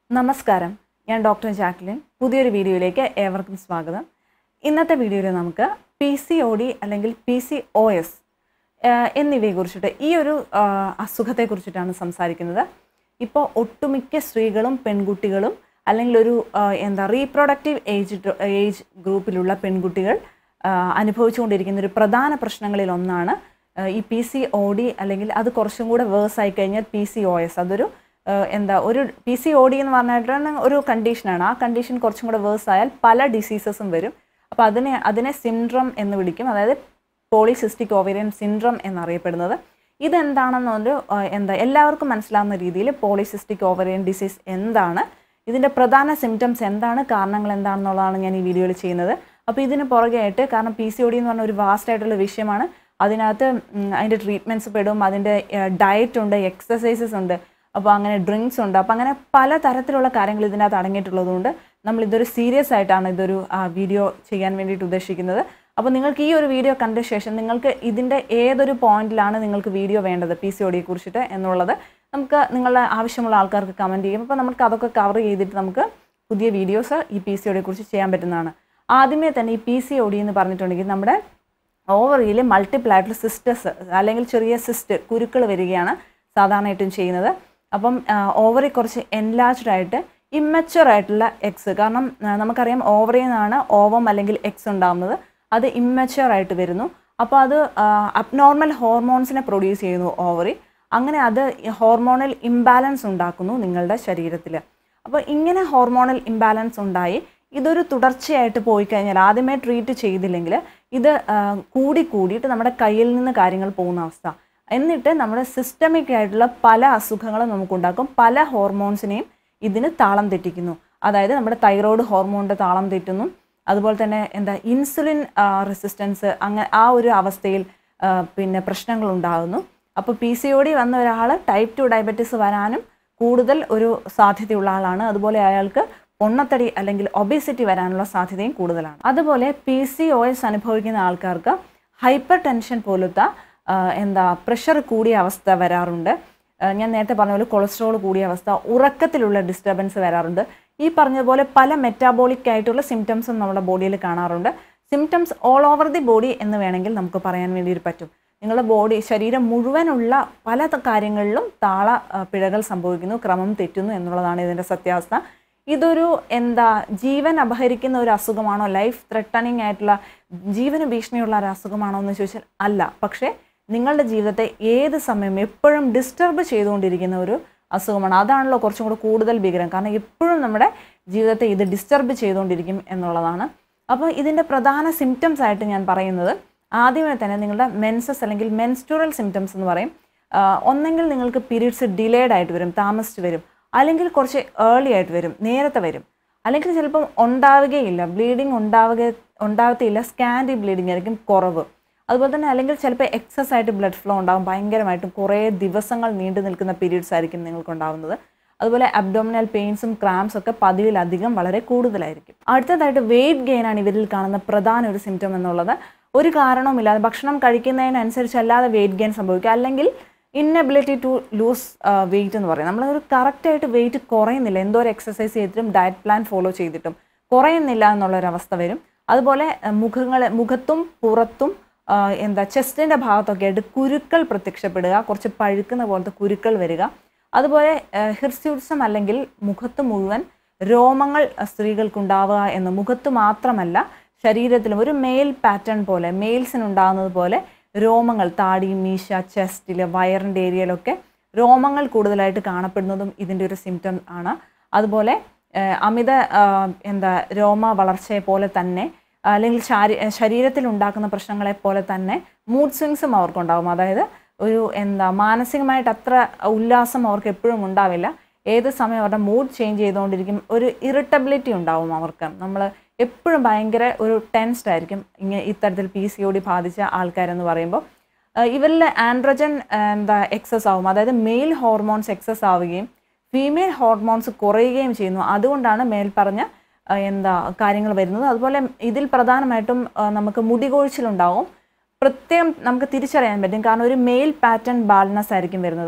നമസ്കാരം ഞാൻ doctor Jacqueline പുതിയൊരു വീഡിയോയിലേക്ക് ഏവർക്കും സ്വാഗതം ഇന്നത്തെ വീഡിയോയിൽ നമുക്ക് പി സി ഒ ഡി അല്ലെങ്കിൽ പി സി ഒ എസ് എന്നിവയെ കുറിച്ചിട്ട് ഈ ഒരു ആ, അസുഖത്തെക്കുറിച്ചിട്ടാണ് സംസാരിക്കുന്നത് ഇപ്പോൾ ഒട്ടുമിക്ക സ്ത്രീകളും പെൺകുട്ടികളും അല്ലെങ്കിൽ ഒരു ആ, എന്താ റീപ്രൊഡക്റ്റീവ് ഏജ് ഏജ് ഗ്രൂപ്പിലുള്ള പെൺകുട്ടികൾ ആ, അനുഭവിച്ചുകൊണ്ടിരിക്കുന്ന ഒരു പ്രധാന പ്രശ്നങ്ങളിൽ ഒന്നാണ് ആ, ഈ പി സി ഒ ഡി അല്ലെങ്കിൽ അത് കുറച്ചും കൂടെ വേഴ്സ് ആയി കഴിഞ്ഞാൽ പി സി ഒ എസ് അതൊരു ആ, എന്താ ഒരു പി സി ഒ ഡി എന്ന് പറഞ്ഞിട്ടാണ് ഒരു കണ്ടീഷനാണ് ആ കണ്ടീഷൻ കുറച്ചും കൂടെ വേഴ്സ് ആയാൽ പല ഡിസീസസും വരും അപ്പോൾ അതിനെ അതിനെ സിൻഡ്രം എന്ന് വിളിക്കും അതായത് പോളിസിസ്റ്റിക് ഓവേറിയൻ സിൻഡ്രം എന്നറിയപ്പെടുന്നത് ഇതെന്താണെന്നൊരു ആ, എന്താ എല്ലാവർക്കും മനസ്സിലാവുന്ന രീതിയിൽ പോളിസിസ്റ്റിക് ഓവേറിയൻ ഡിസീസ് എന്താണ് ഇതിൻ്റെ പ്രധാന സിംറ്റംസ് എന്താണ് കാരണങ്ങൾ എന്താണെന്നുള്ളതാണ് ഞാൻ ഈ വീഡിയോയിൽ ചെയ്യുന്നത് അപ്പോൾ ഇതിന് പുറകെയായിട്ട് കാരണം പി സി ഒ ഡി എന്ന് പറഞ്ഞ ഒരു വാസ്റ്റ് ആയിട്ടുള്ള വിഷയമാണ് അതിനകത്ത് ഉം, അതിൻ്റെ ട്രീറ്റ്മെൻറ്റ്സ് പെടും അതിൻ്റെ ഡയറ്റ് ഉണ്ട് എക്സസൈസസ് ഉണ്ട് അപ്പോൾ അങ്ങനെ ഡ്രിങ്ക്സ് ഉണ്ട് അപ്പോൾ അങ്ങനെ പല തരത്തിലുള്ള കാര്യങ്ങൾ ഇതിനകത്ത് അടങ്ങിയിട്ടുള്ളതുകൊണ്ട് നമ്മൾ ഇതൊരു സീരിയസ് ആയിട്ടാണ് ഇതൊരു വീഡിയോ ചെയ്യാൻ വേണ്ടിയിട്ട് ഉദ്ദേശിക്കുന്നത് അപ്പോൾ നിങ്ങൾക്ക് ഈ ഒരു വീഡിയോ കണ്ട ശേഷം നിങ്ങൾക്ക് ഇതിൻ്റെ ഏതൊരു പോയിന്റിലാണ് നിങ്ങൾക്ക് വീഡിയോ വേണ്ടത് പി സി ഒ ഡിയെ കുറിച്ചിട്ട് എന്നുള്ളത് നമുക്ക് നിങ്ങളുടെ ആവശ്യമുള്ള ആൾക്കാർക്ക് കമൻറ്റ് ചെയ്യും അപ്പോൾ നമുക്ക് അതൊക്കെ കവർ ചെയ്തിട്ട് നമുക്ക് പുതിയ വീഡിയോസ് ഈ പി സി ഒ ഡിയെ കുറിച്ച് ചെയ്യാൻ പറ്റുന്നതാണ് ആദ്യമേ തന്നെ ഈ പി സി ഒ ഡി എന്ന് പറഞ്ഞിട്ടുണ്ടെങ്കിൽ നമ്മുടെ ഓവറിയിൽ മൾട്ടിപ്പിൾ ആയിട്ടുള്ള സിസ്റ്റസ് അല്ലെങ്കിൽ ചെറിയ സിസ്റ്റ് കുരുക്കൾ വരികയാണ് സാധാരണയായിട്ടും ചെയ്യുന്നത് അപ്പം ഓവറി കുറച്ച് എൻലാർജ്ഡ് ആയിട്ട് ഇമ്മച്ചുവർ ആയിട്ടുള്ള എക്സ് കാരണം ആ, നമുക്കറിയാം ഓവറിൽ നിന്നാണ് ഓവം അല്ലെങ്കിൽ എക്സ് ഉണ്ടാകുന്നത് അത് ഇമ്മച്ചുവർ ആയിട്ട് വരുന്നു അപ്പോൾ അത് അബ്നോർമൽ ഹോർമോൺസിനെ പ്രൊഡ്യൂസ് ചെയ്യുന്നു ഓവറി അങ്ങനെ അത് ഹോർമോണൽ ഇംബാലൻസ് ഉണ്ടാക്കുന്നു നിങ്ങളുടെ ശരീരത്തിൽ അപ്പോൾ ഇങ്ങനെ ഹോർമോണൽ ഇംബാലൻസ് ഉണ്ടായി ഇതൊരു തുടർച്ചയായിട്ട് പോയി കഴിഞ്ഞാൽ ആദ്യമേ ട്രീറ്റ് ചെയ്തില്ലെങ്കിൽ ഇത് ആ, കൂടി കൂടിയിട്ട് നമ്മുടെ കയ്യിൽ നിന്ന് കാര്യങ്ങൾ പോകുന്ന അവസ്ഥ എന്നിട്ട് നമ്മുടെ സിസ്റ്റമിക് ആയിട്ടുള്ള പല അസുഖങ്ങളും നമുക്കുണ്ടാക്കും പല ഹോർമോൺസിനെയും ഇതിന് താളം തെറ്റിക്കുന്നു അതായത് നമ്മുടെ തൈറോയ്ഡ് ഹോർമോണിൻ്റെ താളം തെറ്റുന്നു അതുപോലെ തന്നെ എന്താ ഇൻസുലിൻ റെസിസ്റ്റൻസ് അങ്ങനെ ആ ഒരു അവസ്ഥയിൽ ആ, പിന്നെ പ്രശ്നങ്ങൾ ഉണ്ടാകുന്നു അപ്പോൾ പി സി ഒ ഡി വന്ന ഒരാൾ ടൈപ്പ് ടു ഡയബറ്റീസ് വരാനും കൂടുതൽ ഒരു സാധ്യതയുള്ള ആളാണ് അതുപോലെ അയാൾക്ക് പൊണ്ണത്തടി അല്ലെങ്കിൽ ഒബേസിറ്റി വരാനുള്ള സാധ്യതയും കൂടുതലാണ് അതുപോലെ പി സി ഒ എസ് അനുഭവിക്കുന്ന ആൾക്കാർക്ക് ഹൈപ്പർ ടെൻഷൻ പോലത്തെ ആ, എന്താ പ്രഷർ കൂടിയ അവസ്ഥ വരാറുണ്ട് ആ, ഞാൻ നേരത്തെ പറഞ്ഞ പോലെ കൊളസ്ട്രോൾ കൂടിയ അവസ്ഥ ഉറക്കത്തിലുള്ള ഡിസ്റ്റർബൻസ് വരാറുണ്ട് ഈ പറഞ്ഞതുപോലെ പല മെറ്റാബോളിക് ആയിട്ടുള്ള സിംറ്റംസും നമ്മുടെ ബോഡിയിൽ കാണാറുണ്ട് symptoms all over the body എന്ന് വേണമെങ്കിൽ നമുക്ക് പറയാൻ വേണ്ടി പറ്റും നിങ്ങളുടെ ബോഡി ശരീരം മുഴുവനുള്ള പല ത- കാര്യങ്ങളിലും താള ആ, പിഴകൾ സംഭവിക്കുന്നു ക്രമം തെറ്റുന്നു എന്നുള്ളതാണ് ഇതിൻ്റെ സത്യാവസ്ഥ ഇതൊരു എന്താ ജീവൻ അപഹരിക്കുന്ന ഒരു അസുഖമാണോ ലൈഫ് ത്രെട്ടണിങ് ആയിട്ടുള്ള ജീവന് ഭീഷണിയുള്ള ഒരു അസുഖമാണോ എന്ന് ചോദിച്ചാൽ അല്ല പക്ഷേ നിങ്ങളുടെ ജീവിതത്തെ ഏത് സമയം എപ്പോഴും ഡിസ്റ്റർബ് ചെയ്തുകൊണ്ടിരിക്കുന്ന ഒരു അസുഖമാണ് അതാണല്ലോ കുറച്ചും കൂടെ കൂടുതൽ ഭീകരം കാരണം എപ്പോഴും നമ്മുടെ ജീവിതത്തെ ഇത് ഡിസ്റ്റർബ് ചെയ്തുകൊണ്ടിരിക്കും എന്നുള്ളതാണ് അപ്പോൾ ഇതിൻ്റെ പ്രധാന സിംറ്റംസ് ആയിട്ട് ഞാൻ പറയുന്നത് ആദ്യമേ തന്നെ നിങ്ങളുടെ മെൻസസ് അല്ലെങ്കിൽ മെൻസ്റ്റുറൽ സിംറ്റംസ് എന്ന് പറയും ആ, ഒന്നെങ്കിൽ നിങ്ങൾക്ക് പീരീഡ്സ് ഡിലേഡ് ആയിട്ട് വരും താമസിച്ച് വരും അല്ലെങ്കിൽ കുറച്ച് ഏർലി ആയിട്ട് വരും നേരത്തെ വരും അല്ലെങ്കിൽ ചിലപ്പം ഉണ്ടാവുകയില്ല ബ്ലീഡിങ് ഉണ്ടാവുക ഉണ്ടാവത്തില്ല സ്കാൻഡി ബ്ലീഡിങ് ആയിരിക്കും കുറവ് അതുപോലെ തന്നെ അല്ലെങ്കിൽ ചിലപ്പോൾ എക്സസ് ആയിട്ട് ബ്ലഡ് ഫ്ലോ ഉണ്ടാകും ഭയങ്കരമായിട്ടും കുറേ ദിവസങ്ങൾ നീണ്ടു നിൽക്കുന്ന പീരീഡ്സ് ആയിരിക്കും നിങ്ങൾക്ക് ഉണ്ടാവുന്നത് അതുപോലെ അബ്ഡോമിനൽ പെയിൻസും ക്രാംസ് ഒക്കെ പതിവിലധികം വളരെ കൂടുതലായിരിക്കും അടുത്തതായിട്ട് വെയിറ്റ് ഗെയിൻ ആണ് ഇവരിൽ കാണുന്ന പ്രധാന ഒരു സിംറ്റം എന്നുള്ളത് ഒരു കാരണവുമില്ലാതെ ഭക്ഷണം കഴിക്കുന്നതിനനുസരിച്ച് അല്ലാതെ വെയിറ്റ് ഗെയിൻ സംഭവിക്കുക അല്ലെങ്കിൽ ഇന്നബിലിറ്റി ടു ലൂസ് വെയിറ്റ് എന്ന് പറയും നമ്മൾ ഒരു കറക്റ്റായിട്ട് വെയിറ്റ് കുറയുന്നില്ല എന്തോ ഒരു എക്സസൈസ് ചെയ്തിട്ടും ഡയറ്റ് പ്ലാൻ ഫോളോ ചെയ്തിട്ടും കുറയുന്നില്ല എന്നുള്ളൊരവസ്ഥ വരും അതുപോലെ മുഖങ്ങൾ മുഖത്തും പുറത്തും ആ, എന്താ ചെസ്റ്റിൻ്റെ ഭാഗത്തൊക്കെ ആയിട്ട് കുരുക്കൾ പ്രത്യക്ഷപ്പെടുക കുറച്ച് പഴുക്കുന്ന പോലത്തെ കുരുക്കൾ വരിക അതുപോലെ ഹിർസ്യൂട്സം അല്ലെങ്കിൽ മുഖത്ത് മുഴുവൻ രോമങ്ങൾ സ്ത്രീകൾക്കുണ്ടാവുക എന്ന് മുഖത്ത് മാത്രമല്ല ശരീരത്തിലും ഒരു മെയിൽ പാറ്റേൺ പോലെ മെയിൽസിനുണ്ടാകുന്നത് പോലെ രോമങ്ങൾ താടി മീശ ചെസ്റ്റിൽ വയറിൻ്റെ ഏരിയയിലൊക്കെ രോമങ്ങൾ കൂടുതലായിട്ട് കാണപ്പെടുന്നതും ഇതിൻ്റെ ഒരു സിംറ്റം ആണ് അതുപോലെ ഏഹ്, അമിത ആഹ്, എന്താ രോമ വളർച്ചയെ പോലെ തന്നെ അല്ലെങ്കിൽ ശാരീ ശരീരത്തിൽ ഉണ്ടാക്കുന്ന പ്രശ്നങ്ങളെ പോലെ തന്നെ മൂഡ് സ്വിങ്സും അവർക്കുണ്ടാകും അതായത് ഒരു എന്താ മാനസികമായിട്ട് അത്ര ഉല്ലാസം അവർക്ക് എപ്പോഴും ഉണ്ടാവില്ല ഏത് സമയം അവരുടെ മൂഡ് ചേഞ്ച് ചെയ്തുകൊണ്ടിരിക്കും ഒരു ഇറിറ്റബിലിറ്റി ഉണ്ടാവും അവർക്ക് നമ്മൾ എപ്പോഴും ഭയങ്കര ഒരു ടെൻസ്ഡ് ആയിരിക്കും ഇങ്ങനെ ഇത്തരത്തിൽ പി സി ഒ ഡി ബാധിച്ച ആൾക്കാരെന്ന് പറയുമ്പോൾ ആഹ് ഇവരിൽ ആൻഡ്രജൻ എന്താ എക്സസ് ആവും അതായത് മെയിൽ ഹോർമോൺസ് എക്സസ് ആവുകയും ഫീമെയിൽ ഹോർമോൺസ് കുറയുകയും ചെയ്യുന്നു അതുകൊണ്ടാണ് മേൽപ്പറഞ്ഞ ആഹ് എന്താ കാര്യങ്ങൾ വരുന്നത് അതുപോലെ ഇതിൽ പ്രധാനമായിട്ടും ആഹ് നമുക്ക് മുടികൊഴിച്ചിലുണ്ടാവും പ്രത്യേകം നമുക്ക് തിരിച്ചറിയാൻ പറ്റും കാരണം ഒരു മെയിൽ പാറ്റേൺ ബാൾനെസ് ആയിരിക്കും വരുന്നത് ഒരു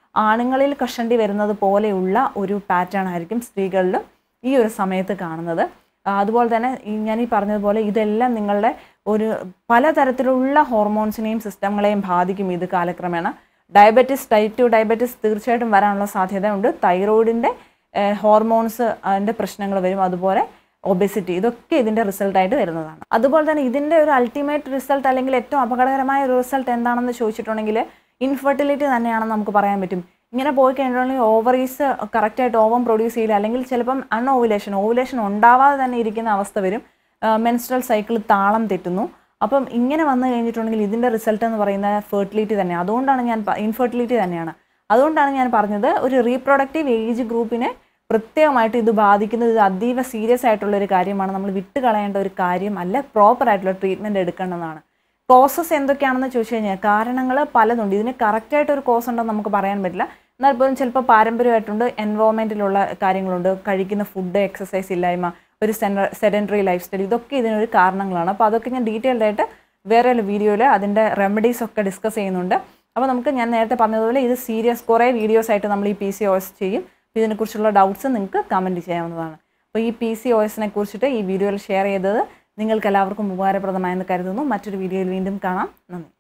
ആണുങ്ങളിൽ കഷണ്ടി വരുന്നത് പോലെയുള്ള ഒരു പാറ്റേൺ ആയിരിക്കും സ്ത്രീകളിലും ഈ ഒരു സമയത്ത് കാണുന്നത് ആ, അതുപോലെ തന്നെ ഈ ഞാൻ ഈ പറഞ്ഞതുപോലെ ഇതെല്ലാം നിങ്ങളുടെ ഒരു പലതരത്തിലുള്ള ഹോർമോൺസിനെയും സിസ്റ്റങ്ങളെയും ബാധിക്കും ഇത് കാലക്രമേണ ഡയബറ്റിസ് ടൈപ്പ് ടു ഡയബറ്റിസ് തീർച്ചയായിട്ടും വരാനുള്ള സാധ്യതയുണ്ട് തൈറോയിഡിൻ്റെ ഹോർമോൺസ് അതിൻ്റെ പ്രശ്നങ്ങൾ വരും അതുപോലെ ഒബെസിറ്റി ഇതൊക്കെ ഇതിൻ്റെ റിസൾട്ടായിട്ട് വരുന്നതാണ് അതുപോലെ തന്നെ ഇതിൻ്റെ ഒരു അൾട്ടിമേറ്റ് റിസൾട്ട് അല്ലെങ്കിൽ ഏറ്റവും അപകടകരമായ ഒരു റിസൾട്ട് എന്താണെന്ന് ചോദിച്ചിട്ടുണ്ടെങ്കിൽ ഇൻഫെർട്ടിലിറ്റി തന്നെയാണെന്ന് നമുക്ക് പറയാൻ പറ്റും ഇങ്ങനെ പോയി കഴിഞ്ഞിട്ടുണ്ടെങ്കിൽ ഓവറീസ് കറക്റ്റായിട്ട് ഓവം പ്രൊഡ്യൂസ് ചെയ്യില്ല അല്ലെങ്കിൽ ചിലപ്പം അൺഓവുലേഷൻ ഓവുലേഷൻ ഉണ്ടാവാതെ തന്നെ ഇരിക്കുന്ന അവസ്ഥ വരും മെൻസ്ട്രൽ സൈക്കിൾ താളം തെറ്റുന്നു അപ്പം ഇങ്ങനെ വന്നു കഴിഞ്ഞിട്ടുണ്ടെങ്കിൽ ഇതിൻ്റെ റിസൾട്ട് എന്ന് പറയുന്നത് ഫെർട്ടിലിറ്റി തന്നെയാണ് അതുകൊണ്ടാണ് ഞാൻ ഇൻഫെർട്ടിലിറ്റി തന്നെയാണ് അതുകൊണ്ടാണ് ഞാൻ പറഞ്ഞത് ഒരു റീപ്രൊഡക്റ്റീവ് ഏജ് ഗ്രൂപ്പിനെ പ്രത്യേകമായിട്ട് ഇത് ബാധിക്കുന്നത് ഇത് അതീവ സീരിയസ് ആയിട്ടുള്ള ഒരു കാര്യമാണ് നമ്മൾ വിട്ടുകളയേണ്ട ഒരു കാര്യം അല്ല പ്രോപ്പർ ആയിട്ടുള്ള ട്രീറ്റ്മെൻറ്റ് എടുക്കേണ്ടതാണ് കോസസ് എന്തൊക്കെയാണെന്ന് ചോദിച്ചു കഴിഞ്ഞാൽ കാരണങ്ങൾ പലതുണ്ട് ഇതിന് കറക്റ്റായിട്ട് ഒരു കോസ് ഉണ്ടെന്ന് നമുക്ക് പറയാൻ പറ്റില്ല എന്നാൽ പോലും ചിലപ്പോൾ പാരമ്പര്യമായിട്ടുണ്ട് എൻവോൺമെൻറ്റിലുള്ള കാര്യങ്ങളുണ്ട് കഴിക്കുന്ന ഫുഡ് എക്സസൈസ് ഇല്ലായ്മ ഒരു സെഡൻറ്ററി ലൈഫ് സ്റ്റൈൽ ഇതൊക്കെ ഇതിനൊരു കാരണങ്ങളാണ് അപ്പോൾ അതൊക്കെ ഞാൻ ഡീറ്റെയിൽഡ് ആയിട്ട് വേറെ ഒരു വീഡിയോയിൽ അതിൻ്റെ റെമഡീസ് ഒക്കെ ഡിസ്കസ് ചെയ്യുന്നുണ്ട് അപ്പോൾ നമുക്ക് ഞാൻ നേരത്തെ പറഞ്ഞതുപോലെ ഇത് സീരിയസ് കുറേ വീഡിയോസ് ആയിട്ട് നമ്മൾ ഈ പി സി ഒ എസ് ചെയ്യും അപ്പോൾ ഇതിനെക്കുറിച്ചുള്ള ഡൗട്ട്സ് നിങ്ങൾക്ക് കമൻറ്റ് ചെയ്യാവുന്നതാണ് അപ്പോൾ ഈ പി സി ഒ എസിനെ കുറിച്ചിട്ട് ഈ വീഡിയോയിൽ ഷെയർ ചെയ്തത് നിങ്ങൾക്ക് എല്ലാവർക്കും ഉപകാരപ്രദമായെന്ന് കരുതുന്നു മറ്റൊരു വീഡിയോയിൽ വീണ്ടും കാണാം നന്ദി